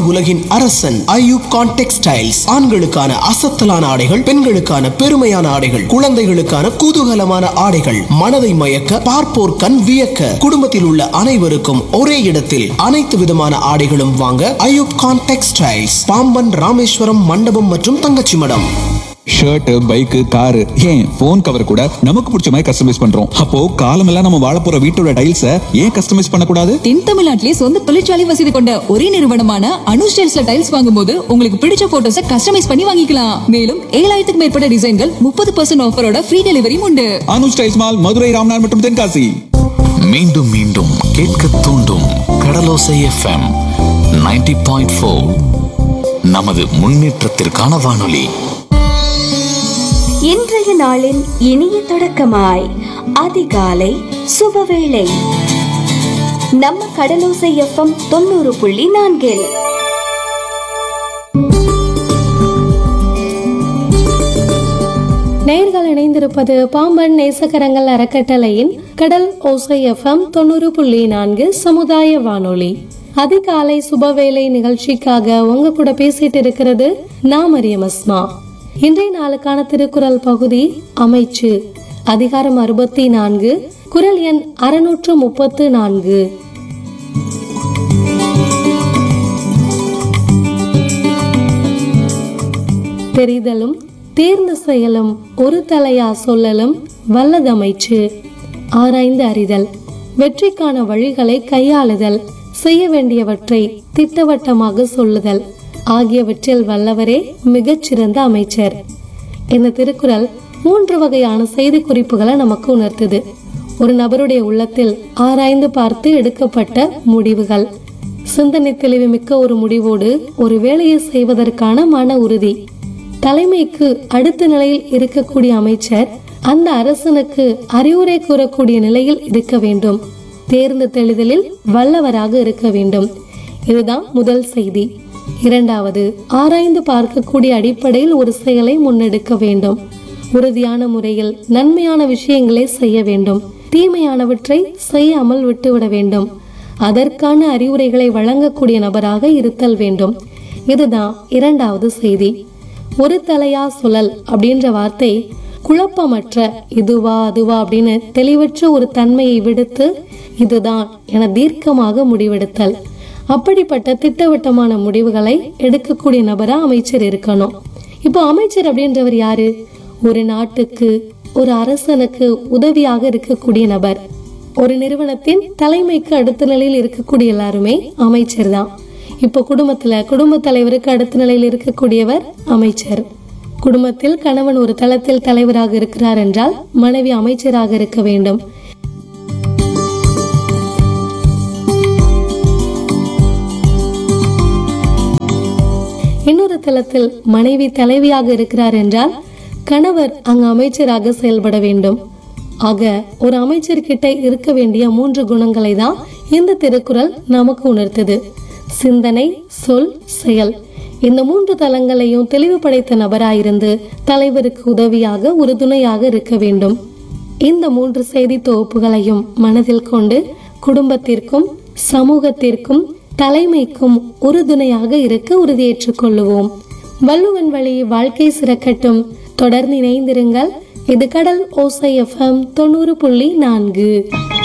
உலகின் அரசன் ஐயூப் கான் டெக்ஸ்டைல்ஸ் ஆண்களுக்கான அசத்தலான ஆடைகள் பெண்களுக்கான பெருமையான ஆடைகள் குழந்தைகளுக்கான குதூகலமான ஆடைகள் மனதை மயக்க பார்ப்போர் கண் வியக்க குடும்பத்தில் உள்ள அனைவருக்கும் ஒரே இடத்தில் அனைத்து விதமான ஆடைகளும் வாங்க ஐயூப் கான் டெக்ஸ்டைல்ஸ் பாம்பன் ராமேஸ்வரம் மண்டபம் மற்றும் Thangachimadam shirt bike car ஏன் போன் கவர் கூட நமக்கு பிடிச்ச மாதிரி கஸ்டமைஸ் பண்றோம் அப்போ காலமெல்லாம் நம்ம வாழ போற வீட்டோட டைல்ஸ ஏன் கஸ்டமைஸ் பண்ணக்கூடாது தென் தமிழ்நாட்டிலே சொந்த தொழிற்சாலை வசதி கொண்ட ஒரே நிறுவனமான அனு ஸ்டைல்ஸ்ல டைல்ஸ் வாங்கும்போது உங்களுக்கு பிடிச்ச போட்டோஸ கஸ்டமைஸ் பண்ணி வாங்கிக்கலாம் மேலும் ஏழாயிரத்துக்கு மேற்பட்ட டிசைன்கள் முப்பது பர்சன்ட் ஆஃபரோட ஃப்ரீ டெலிவரியும் உண்டு அனு ஸ்டைல்ஸ் மால் மதுரை ராம்நாத் மற்றும் தென்காசி மீண்டும் மீண்டும் கேட்க தூண்டும் கடலோசை எஃப்எம் 90.4 பாயிண்ட் நமது முன்னேற்றத்திற்கான வானொலி இன்றைய நாளின் இனிய தொடக்கமாய் அதிகாலை சுபவேளை நம்ம கடலோசை எஃப்எம் தொண்ணூறு புள்ளி நான்கில் நேர்கள் இணைந்திருப்பது பாம்பன் நேசகரங்கள் அறக்கட்டளையின் கடல் ஓசை எஃப்எம் தொண்ணூறு புள்ளி நான்கு சமுதாய வானொலி அதிகாலை சுபவேளை நிகழ்ச்சிக்காக உங்க கூட பேசிட்டு இருக்கிறது நான் மரியம் அஸ்மா இன்றைய நாளுக்கான திருக்குறள் பகுதி அமைச்சு அதிகாரம் அறுபத்தி நான்கு குரல் எண் அறுநூற்று முப்பத்து நான்கு தெரிதலும் தேர்ந்த செயலும் ஒரு தலையா சொல்லலும் வல்லதமைச்சு ஆராய்ந்து அறிதல் வெற்றிக்கான வழிகளை கையாளுதல் செய்ய வேண்டியவற்றை திட்டவட்டமாக சொல்லுதல் ஆகியவற்றில் வல்லவரே மிகச்சிறந்த அமைச்சர் இந்த திருக்குறள் மூன்று வகையான செய்தி குறிப்புகளை நமக்கு உணர்த்துது ஒரு நபருடைய உள்ளத்தில் ஆராய்ந்து பார்த்து எடுக்கப்பட்ட முடிவுகள் சிந்தனை தெளிவுமிக்க ஒரு முடிவோடு ஒரு வேலையை செய்வதற்கான மன உறுதி தலைமைக்கு அடுத்த நிலையில் இருக்கக்கூடிய அமைச்சர் அந்த அரசனுக்கு அறிவுரை கூறக்கூடிய நிலையில் இருக்க வேண்டும் தேர்ந்து தெளிதலில் வல்லவராக இருக்க வேண்டும் இதுதான் முதல் செய்தி இரண்டாவது ஆராய்ந்து பார்க்கக்கூடிய அடிப்படையில் ஒரு செயலை முன்னெடுக்க வேண்டும் உறுதியான முறையில் நன்மையான விஷயங்களை செய்ய வேண்டும் தீமையானவற்றை செய்யாமல் விட்டுவிட வேண்டும் அதற்கான அறிவுரைகளை வழங்கக்கூடிய நபராக இருத்தல் வேண்டும் இதுதான் இரண்டாவது செய்தி ஒரு தலையா சுழல் அப்படின்ற வார்த்தை குழப்பமற்ற இதுவா அதுவா அப்படின்னு தெளிவற்ற ஒரு தன்மையை விடுத்து இதுதான் என தீர்க்கமாக முடிவெடுத்தல் அப்படிப்பட்ட திட்டவட்டமான முடிவுகளை எடுக்கக்கூடிய நபரா அமைச்சர் இருக்கணும் இப்போ அமைச்சர் அப்படின்றவர் யாரு ஒரு நாட்டுக்கு ஒரு அரசனுக்கு உதவியாக இருக்கக்கூடிய நபர் ஒரு நிறுவனத்தின் தலைமைக்கு அடுத்த நிலையில் இருக்கக்கூடிய எல்லாருமே அமைச்சர் தான் இப்போ குடும்பத்துல குடும்ப தலைவருக்கு அடுத்த நிலையில் இருக்கக்கூடியவர் அமைச்சர் குடும்பத்தில் கணவன் ஒரு தளத்தில் தலைவராக இருக்கிறார் என்றால் மனைவி அமைச்சராக இருக்க வேண்டும் இன்னொரு தளத்தில் மனைவி தலைவியாக இருக்கிறார் என்றால் கணவர் அங்கு அமைச்சராக செயல்பட வேண்டும் ஆக ஒரு அமைச்சர்கிட்ட இருக்க வேண்டிய மூன்று குணங்களை தான் இந்த திருக்குறள் நமக்கு உணர்த்தது சிந்தனை சொல் செயல் இந்த மூன்று தலங்களையும் தெளிவு படைத்த நபராயிருந்து தலைவருக்கு உதவியாக உறுதுணையாக இருக்க வேண்டும் இந்த மூன்று செய்தி தொகுப்புகளையும் மனதில் கொண்டு குடும்பத்திற்கும் சமூகத்திற்கும் தலைமைக்கும் உறுதுணையாக இருக்க உறுதியேற்றுக் கொள்ளுவோம் வள்ளுவன் வழி வாழ்க்கை சிறக்கட்டும் தொடர்ந்து இணைந்திருங்கள் இது கடல் ஓசை எஃப்எம் தொண்ணூறு புள்ளி நான்கு